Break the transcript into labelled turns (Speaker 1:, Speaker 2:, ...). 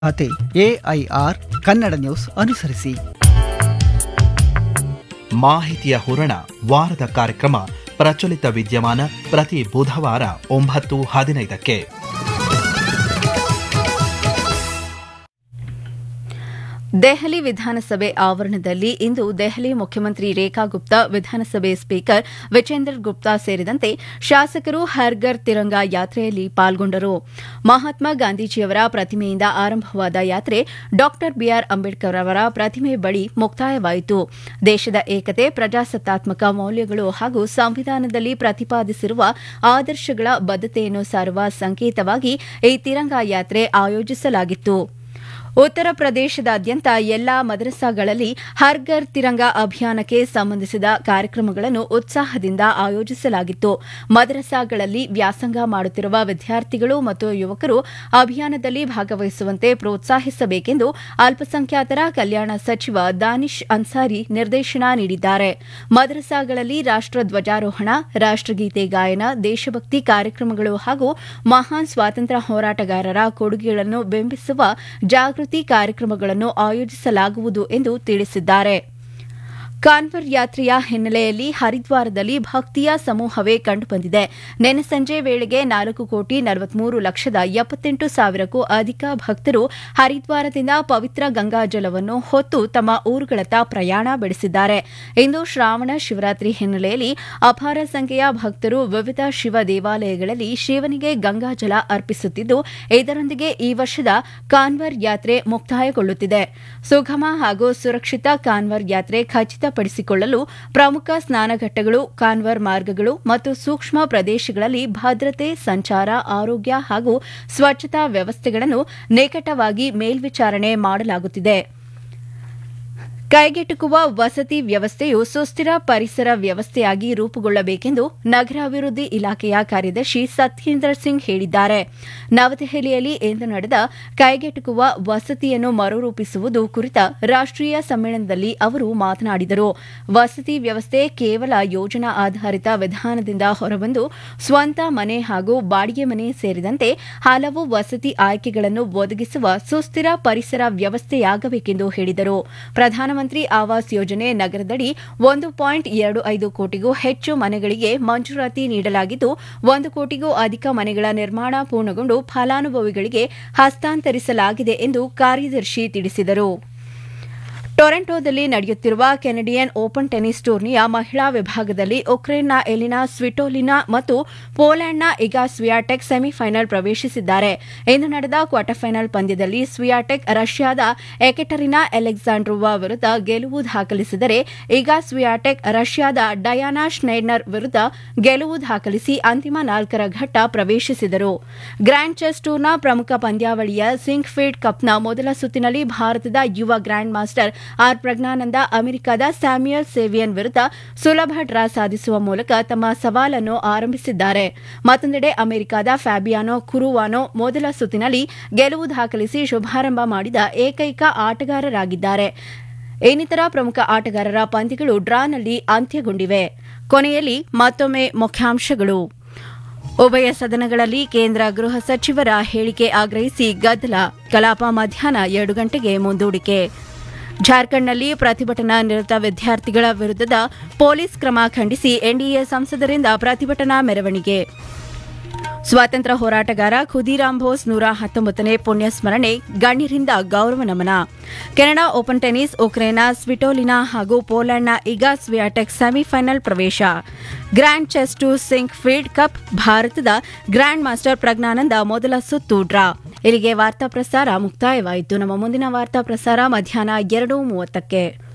Speaker 1: ಖಾತೆ AIR Kannada news ಅನುಸರಿಸಿ
Speaker 2: ಮಾಹಿತಿಯ ಹೂರಣ ವಾರದ ಕಾರ್ಯಕ್ರಮ ಪ್ರಚಲಿತ ವಿದ್ಯಮಾನ ಪ್ರತಿ ಬುಧವಾರ ಒಂಬತ್ತು ಹದಿನೈದಕ್ಕೆ
Speaker 3: ದೆಹಲಿ ವಿಧಾನಸಭೆ ಆವರಣದಲ್ಲಿ ಇಂದು ದೆಹಲಿ ಮುಖ್ಯಮಂತ್ರಿ ರೇಖಾ ಗುಪ್ತಾ ವಿಧಾನಸಭೆ ಸ್ಪೀಕರ್ ವಿಚೇಂದರ್ ಗುಪ್ತಾ ಸೇರಿದಂತೆ ಶಾಸಕರು ಹರ್ಗರ್ ತಿರಂಗ ಯಾತ್ರೆಯಲ್ಲಿ ಪಾಲ್ಗೊಂಡರು ಮಹಾತ್ಮ ಗಾಂಧೀಜಿಯವರ ಪ್ರತಿಮೆಯಿಂದ ಆರಂಭವಾದ ಯಾತ್ರೆ ಡಾ ಬಿಆರ್ ಅಂಬೇಡ್ಕರ್ ಅವರ ಪ್ರತಿಮೆ ಬಳಿ ಮುಕ್ತಾಯವಾಯಿತು ದೇಶದ ಏಕತೆ ಪ್ರಜಾಸತ್ತಾತ್ಮಕ ಮೌಲ್ಯಗಳು ಹಾಗೂ ಸಂವಿಧಾನದಲ್ಲಿ ಪ್ರತಿಪಾದಿಸಿರುವ ಆದರ್ಶಗಳ ಬದ್ಧತೆಯನ್ನು ಸಾರುವ ಸಂಕೇತವಾಗಿ ಈ ತಿರಂಗ ಯಾತ್ರೆ ಆಯೋಜಿಸಲಾಗಿತ್ತು ಉತ್ತರ ಪ್ರದೇಶದಾದ್ಯಂತ ಎಲ್ಲಾ ಮದರಸಾಗಳಲ್ಲಿ ಹರ್ಗರ್ ತಿರಂಗ ಅಭಿಯಾನಕ್ಕೆ ಸಂಬಂಧಿಸಿದ ಕಾರ್ಯಕ್ರಮಗಳನ್ನು ಉತ್ಸಾಹದಿಂದ ಆಯೋಜಿಸಲಾಗಿತ್ತು ಮದರಸಾಗಳಲ್ಲಿ ವ್ಯಾಸಂಗ ಮಾಡುತ್ತಿರುವ ವಿದ್ಯಾರ್ಥಿಗಳು ಮತ್ತು ಯುವಕರು ಅಭಿಯಾನದಲ್ಲಿ ಭಾಗವಹಿಸುವಂತೆ ಪ್ರೋತ್ಸಾಹಿಸಬೇಕೆಂದು ಅಲ್ಪಸಂಖ್ಯಾತರ ಕಲ್ಯಾಣ ಸಚಿವ ದಾನಿಶ್ ಅನ್ಸಾರಿ ನಿರ್ದೇಶನ ನೀಡಿದ್ದಾರೆ ಮದರಸಾಗಳಲ್ಲಿ ರಾಷ್ಟ ಧ್ವಜಾರೋಹಣ ರಾಷ್ಟಗೀತೆ ಗಾಯನ ದೇಶಭಕ್ತಿ ಕಾರ್ಯಕ್ರಮಗಳು ಹಾಗೂ ಮಹಾನ್ ಸ್ವಾತಂತ್ರ್ಯ ಹೋರಾಟಗಾರರ ಕೊಡುಗೆಗಳನ್ನು ಬಿಂಬಿಸುವ ಜಾಗೃತಿ ಕಾರ್ಯಕ್ರಮಗಳನ್ನು ಆಯೋಜಿಸಲಾಗುವುದು ಎಂದು ತಿಳಿಸಿದ್ದಾರೆ ಕಾನ್ವರ್ ಯಾತ್ರೆಯ ಹಿನ್ನೆಲೆಯಲ್ಲಿ ಹರಿದ್ವಾರದಲ್ಲಿ ಭಕ್ತಿಯ ಸಮೂಹವೇ ಕಂಡುಬಂದಿದೆ ನಿನ್ನೆ ಸಂಜೆ ವೇಳೆಗೆ ನಾಲ್ಕು ಕೋಟಿ ನಲವತ್ಮೂರು ಲಕ್ಷದ ಎಪ್ಪತ್ತೆಂಟು ಸಾವಿರಕ್ಕೂ ಅಧಿಕ ಭಕ್ತರು ಹರಿದ್ವಾರದಿಂದ ಪವಿತ್ರ ಗಂಗಾಜಲವನ್ನು ಹೊತ್ತು ತಮ್ಮ ಊರುಗಳತ್ತ ಪ್ರಯಾಣ ಬೆಳೆಸಿದ್ದಾರೆ ಇಂದು ಶ್ರಾವಣ ಶಿವರಾತ್ರಿ ಹಿನ್ನೆಲೆಯಲ್ಲಿ ಅಪಾರ ಸಂಖ್ಯೆಯ ಭಕ್ತರು ವಿವಿಧ ಶಿವ ದೇವಾಲಯಗಳಲ್ಲಿ ಶಿವನಿಗೆ ಗಂಗಾಜಲ ಅರ್ಪಿಸುತ್ತಿದ್ದು ಇದರೊಂದಿಗೆ ಈ ವರ್ಷದ ಕಾನ್ವರ್ ಯಾತ್ರೆ ಮುಕ್ತಾಯಗೊಳ್ಳುತ್ತಿದೆ ಸುಗಮ ಹಾಗೂ ಸುರಕ್ಷಿತ ಕಾನ್ವರ್ ಯಾತ್ರೆ ಖಚಿತಪಡಿಸಿಕೊಳ್ಳಲು ಪ್ರಮುಖ ಸ್ನಾನಘಟ್ಟಗಳು ಕಾನ್ವರ್ ಮಾರ್ಗಗಳು ಮತ್ತು ಸೂಕ್ಷ್ಮ ಪ್ರದೇಶಗಳಲ್ಲಿ ಭದ್ರತೆ ಸಂಚಾರ ಆರೋಗ್ಯ ಹಾಗೂ ಸ್ವಚ್ಛತಾ ವ್ಯವಸ್ಥೆಗಳನ್ನು ನಿಕಟವಾಗಿ ಮೇಲ್ವಿಚಾರಣೆ ಮಾಡಲಾಗುತ್ತಿದೆ ಕೈಗೆಟುಕುವ ವಸತಿ ವ್ಯವಸ್ಥೆಯು ಸುಸ್ಥಿರ ಪರಿಸರ ವ್ಯವಸ್ಥೆಯಾಗಿ ರೂಪುಗೊಳ್ಳಬೇಕೆಂದು ನಗರಾಭಿವೃದ್ಧಿ ಇಲಾಖೆಯ ಕಾರ್ಯದರ್ಶಿ ಸತ್ಯೇಂದ್ರ ಸಿಂಗ್ ಹೇಳಿದ್ದಾರೆ ನವದೆಹಲಿಯಲ್ಲಿ ಇಂದು ನಡೆದ ಕೈಗೆಟುಕುವ ವಸತಿಯನ್ನು ಮರುರೂಪಿಸುವುದು ಕುರಿತ ರಾಷ್ಟೀಯ ಸಮ್ಮೇಳನದಲ್ಲಿ ಅವರು ಮಾತನಾಡಿದರು ವಸತಿ ವ್ಯವಸ್ಥೆ ಕೇವಲ ಯೋಜನಾ ಆಧಾರಿತ ವಿಧಾನದಿಂದ ಹೊರಬಂದು ಸ್ವಂತ ಮನೆ ಹಾಗೂ ಬಾಡಿಗೆ ಮನೆ ಸೇರಿದಂತೆ ಹಲವು ವಸತಿ ಆಯ್ಕೆಗಳನ್ನು ಒದಗಿಸುವ ಸುಸ್ಥಿರ ಪರಿಸರ ವ್ಯವಸ್ಥೆಯಾಗಬೇಕೆಂದು ಹೇಳಿದರು ಪ್ರಧಾನಮಂತ್ರಿ ಆವಾಸ್ ಯೋಜನೆ ನಗರದಡಿ ಒಂದು ಪಾಯಿಂಟ್ ಎರಡು ಐದು ಕೋಟಿಗೂ ಹೆಚ್ಚು ಮನೆಗಳಿಗೆ ಮಂಜೂರಾತಿ ನೀಡಲಾಗಿದ್ದು ಒಂದು ಕೋಟಿಗೂ ಅಧಿಕ ಮನೆಗಳ ನಿರ್ಮಾಣ ಪೂರ್ಣಗೊಂಡು ಫಲಾನುಭವಿಗಳಿಗೆ ಹಸ್ತಾಂತರಿಸಲಾಗಿದೆ ಎಂದು ಕಾರ್ಯದರ್ಶಿ ತಿಳಿಸಿದರು ಟೊರೆಂಟೊದಲ್ಲಿ ನಡೆಯುತ್ತಿರುವ ಕೆನಡಿಯನ್ ಓಪನ್ ಟೆನಿಸ್ ಟೂರ್ನಿಯ ಮಹಿಳಾ ವಿಭಾಗದಲ್ಲಿ ಉಕ್ರೇನ್ನ ಎಲಿನಾ ಸ್ವಿಟೋಲಿನಾ ಮತ್ತು ಪೋಲೆಂಡ್ನ ಇಗಾ ಸ್ವಿಯಾಟೆಕ್ ಸೆಮಿಫೈನಲ್ ಪ್ರವೇಶಿಸಿದ್ದಾರೆ ಇಂದು ನಡೆದ ಕ್ವಾರ್ಟರ್ ಫೈನಲ್ ಪಂದ್ಯದಲ್ಲಿ ಸ್ವಿಯಾಟೆಕ್ ರಷ್ಯಾದ ಎಕೆಟರಿನಾ ಅಲೆಕ್ಸಾಂಡ್ರೋವಾ ವಿರುದ್ಧ ಗೆಲುವು ದಾಖಲಿಸಿದರೆ ಇಗಾ ಸ್ವಿಯಾಟೆಕ್ ರಷ್ಯಾದ ಡಯಾನಾ ಶ್ನೈಡ್ನರ್ ವಿರುದ್ಧ ಗೆಲುವು ದಾಖಲಿಸಿ ಅಂತಿಮ ನಾಲ್ಕರ ಘಟ್ಟ ಪ್ರವೇಶಿಸಿದರು ಗ್ರ್ಯಾಂಡ್ ಚೆಸ್ ಟೂರ್ನ ಪ್ರಮುಖ ಪಂದ್ಯಾವಳಿಯ ಸಿಂಕ್ಫೀಲ್ಡ್ ಕಪ್ನ ಮೊದಲ ಸುತ್ತಿನಲ್ಲಿ ಭಾರತದ ಯುವ ಗ್ರ್ಯಾಂಡ್ ಮಾಸ್ಟರ್ ಆರ್ ಪ್ರಜ್ಞಾನಂದ ಅಮೆರಿಕದ ಸ್ಯಾಮ್ಯುಯಲ್ ಸೇವಿಯನ್ ವಿರುದ್ಧ ಸುಲಭ ಡ್ರಾ ಸಾಧಿಸುವ ಮೂಲಕ ತಮ್ಮ ಸವಾಲನ್ನು ಆರಂಭಿಸಿದ್ದಾರೆ ಮತ್ತೊಂದೆಡೆ ಅಮೆರಿಕದ ಫ್ಯಾಬಿಯಾನೋ ಕುರುವಾನೋ ಮೊದಲ ಸುತ್ತಿನಲ್ಲಿ ಗೆಲುವು ದಾಖಲಿಸಿ ಶುಭಾರಂಭ ಮಾಡಿದ ಏಕೈಕ ಆಟಗಾರರಾಗಿದ್ದಾರೆ ಇನ್ನಿತರ ಪ್ರಮುಖ ಆಟಗಾರರ ಪಂದ್ಯಗಳು ಡ್ರಾನಲ್ಲಿ ಅಂತ್ಯಗೊಂಡಿವೆ ಕೊನೆಯಲ್ಲಿ ಮತ್ತೊಮ್ಮೆ ಮುಖ್ಯಾಂಶಗಳು ಉಭಯ ಸದನಗಳಲ್ಲಿ ಕೇಂದ್ರ ಗೃಹ ಸಚಿವರ ಹೇಳಿಕೆ ಆಗ್ರಹಿಸಿ ಗದ್ದಲ ಕಲಾಪ ಮಧ್ಯಾಹ್ನ ಎರಡು ಗಂಟೆಗೆ ಮುಂದೂಡಿಕೆ ಜಾರ್ಖಂಡ್ನಲ್ಲಿ ಪ್ರತಿಭಟನಾ ನಿರತ ವಿದ್ಯಾರ್ಥಿಗಳ ವಿರುದ್ಧದ ಪೊಲೀಸ್ ಕ್ರಮ ಖಂಡಿಸಿ ಎನ್ಡಿಎ ಸಂಸದರಿಂದ ಪ್ರತಿಭಟನಾ ಮೆರವಣಿಗೆ ಸ್ವಾತಂತ್ರ್ಯ ಹೋರಾಟಗಾರ ಖುದಿರಾಮ್ ಬೋಸ್ ನೂರ ಹತ್ತೊಂಬತ್ತನೇ ಪುಣ್ಯ ಸ್ಮರಣೆ ಗಣ್ಯರಿಂದ ಗೌರವ ನಮನ ಕೆನಡಾ ಓಪನ್ ಟೆನಿಸ್ ಉಕ್ರೇನ್ನ ಸ್ವಿಟೋಲಿನಾ ಹಾಗೂ ಪೋಲೆಂಡ್ನ ಇಗಾ ಸ್ವಿಯಾಟೆಕ್ ಸೆಮಿಫೈನಲ್ ಪ್ರವೇಶ grand chess tour Sinquefield cup ಭಾರತದ ಗ್ರ್ಯಾಂಡ್ ಮಾಸ್ಟರ್ ಪ್ರಜ್ಞಾನಂದ ಮೊದಲ ಸುತ್ತು ಡ್ರಾ ಇಲ್ಲಿಗೆ ವಾರ್ತಾ ಪ್ರಸಾರ ಮುಕ್ತಾಯವಾಯಿತು ನಮ್ಮ ಮುಂದಿನ ವಾರ್ತಾ ಪ್ರಸಾರ ಮಧ್ಯಾಹ್ನ ಎರಡು ಮೂವತ್ತಕ್ಕೆ